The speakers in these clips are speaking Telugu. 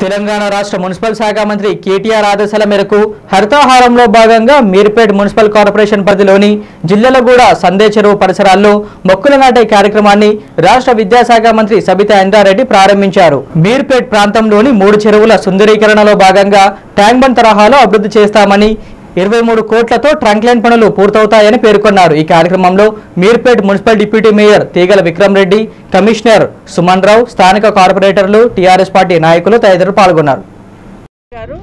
తెలంగాణ రాష్ట్ర మున్సిపల్ శాఖ మంత్రి కేటీఆర్ ఆదేశాల మేరకు హరితాహారంలో భాగంగా మీర్పేట్ మున్సిపల్ కార్పొరేషన్ పరిధిలోని జిల్లాలగూడ సందే చెరువు పరిసరాల్లో మొక్కలు నాటే కార్యక్రమాన్ని రాష్ట్ర విద్యాశాఖ మంత్రి సబితా ఇందారెడ్డి ప్రారంభించారు మీర్పేట్ ప్రాంతంలోని మూడు చెరువుల సుందరీకరణలో భాగంగా ట్యాంక్ బండ్ తరహాలో అభివృద్ధి చేస్తామని ఇరవై మూడు కోట్లతో ట్రంక్ లైన్ పనులు పూర్తవుతాయని పేర్కొన్నారు ఈ కార్యక్రమంలో Meerpet municipal deputy mayor Teegala Vikram Reddy commissioner Suman Rao స్థానిక కార్పొరేటర్లు టీఆర్ఎస్ పార్టీ నాయకులు తదితరులు పాల్గొన్నారు గారు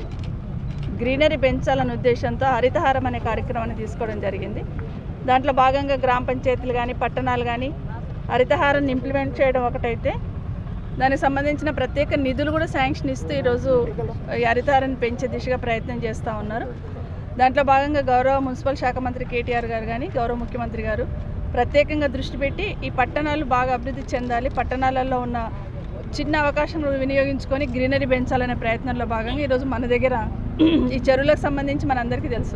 గ్రీనరీ పెంచాలనే ఉద్దేశంతో హరితహారం అనే కార్యక్రమాన్ని తీసుకోవడం జరిగింది దాంట్లో భాగంగా గ్రామ పంచాయతీలు కానీ పట్టణాలు కానీ హరితహారాన్ని ఇంప్లిమెంట్ చేయడం ఒకటైతే దానికి సంబంధించిన ప్రత్యేక నిధులు కూడా శాంక్షన్ ఇస్తూ ఈరోజు ఈ హరితహారాన్ని పెంచే దిశగా ప్రయత్నం చేస్తూ ఉన్నారు దాంట్లో భాగంగా గౌరవ మున్సిపల్ శాఖ మంత్రి కేటీఆర్ గారు కానీ గౌరవ ముఖ్యమంత్రి గారు ప్రత్యేకంగా దృష్టి పెట్టి ఈ పట్టణాలు బాగా అభివృద్ధి చెందాలి పట్టణాలలో ఉన్న చిన్న అవకాశం వినియోగించుకొని గ్రీనరీ పెంచాలనే ప్రయత్నంలో భాగంగా ఈరోజు మన దగ్గర ఈ చెరువులకు సంబంధించి మనందరికీ తెలుసు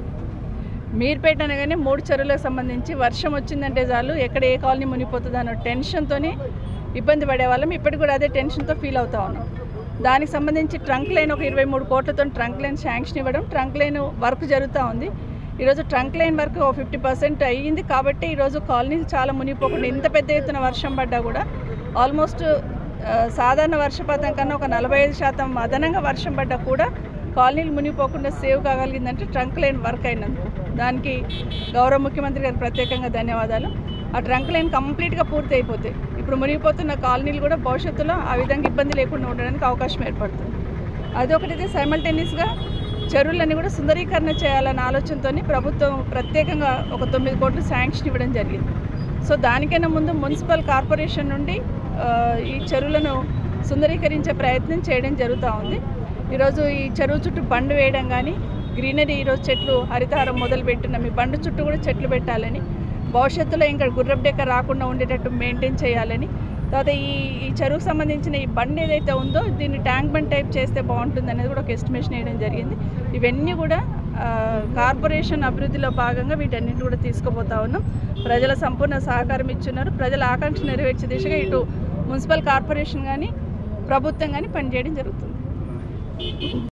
మీర్పేట అనగానే మూడు చెరువులకు సంబంధించి వర్షం వచ్చిందంటే చాలు ఎక్కడ ఏ కాలనీ మునిగిపోతుంది అన్న టెన్షన్తో ఇబ్బంది పడేవాళ్ళం ఇప్పటికి కూడా అదే టెన్షన్తో ఫీల్ అవుతా ఉన్నాం దానికి సంబంధించి ట్రంక్ లైన్ ఒక ఇరవై మూడు కోట్లతో ట్రంక్ లైన్ శాంక్షన్ ఇవ్వడం ట్రంక్ లైన్ వర్క్ జరుగుతూ ఉంది ఈరోజు ట్రంక్ లైన్ వర్క్ ఓ ఫిఫ్టీ పర్సెంట్ అయ్యింది కాబట్టి ఈరోజు కాలనీలు చాలా మునిగిపోకుండా ఇంత పెద్ద ఎత్తున వర్షం పడ్డా కూడా ఆల్మోస్ట్ ఆ, సాధారణ వర్షపాతం కన్నా ఒక నలభై ఐదు శాతం అదనంగా వర్షం పడ్డా కూడా కాలనీలు మునిగిపోకుండా సేవ్ కాగలిగిందంటే ట్రంక్ లైన్ వర్క్ అయినందుకు దానికి గౌరవ ముఖ్యమంత్రి గారికి ప్రత్యేకంగా ధన్యవాదాలు ఆ ట్రంక్ లైన్ కంప్లీట్గా పూర్తి అయిపోతాయి ఇప్పుడు మునిగిపోతున్న కాలనీలు కూడా భవిష్యత్తులో ఆ విధంగా ఇబ్బంది లేకుండా ఉండడానికి అవకాశం ఏర్పడుతుంది అదొకటిది సైమల్టేనియస్గా చెరువులన్నీ కూడా సుందరీకరణ చేయాలన్న ఆలోచనతో ప్రభుత్వం ప్రత్యేకంగా ఒక తొమ్మిది కోట్లు శాంక్షన్ ఇవ్వడం జరిగింది సో దానికైనా ముందు మున్సిపల్ కార్పొరేషన్ నుండి ఆ, ఈ చెరువులను సుందరీకరించే ప్రయత్నం చేయడం జరుగుతూ ఉంది ఈరోజు ఈ చెరువు చుట్టూ బండు వేయడం కానీ గ్రీనరీ ఈరోజు చెట్లు హరితహారం మొదలు పెట్టినాం ఈ బండు చుట్టూ కూడా చెట్లు పెట్టాలని భవిష్యత్తులో ఇంకా గుర్రపు డెక్క రాకుండా ఉండేటట్టు మెయింటైన్ చేయాలని తర్వాత ఈ ఈ చెరువుకు సంబంధించిన ఈ బండ్ ఏదైతే ఉందో దీన్ని ట్యాంక్ బండ్ టైప్ చేస్తే బాగుంటుంది అనేది కూడా ఒక ఎస్టిమేషన్ వేయడం జరిగింది ఇవన్నీ కూడా ఆ, కార్పొరేషన్ అభివృద్ధిలో భాగంగా వీటన్నిటి కూడా తీసుకుపోతా ఉన్నాం ప్రజల సంపూర్ణ సహకారం ఇచ్చున్నారు ప్రజల ఆకాంక్ష నెరవేర్చే దిశగా ఇటు మున్సిపల్ కార్పొరేషన్ కానీ ప్రభుత్వం కానీ పనిచేయడం జరుగుతుంది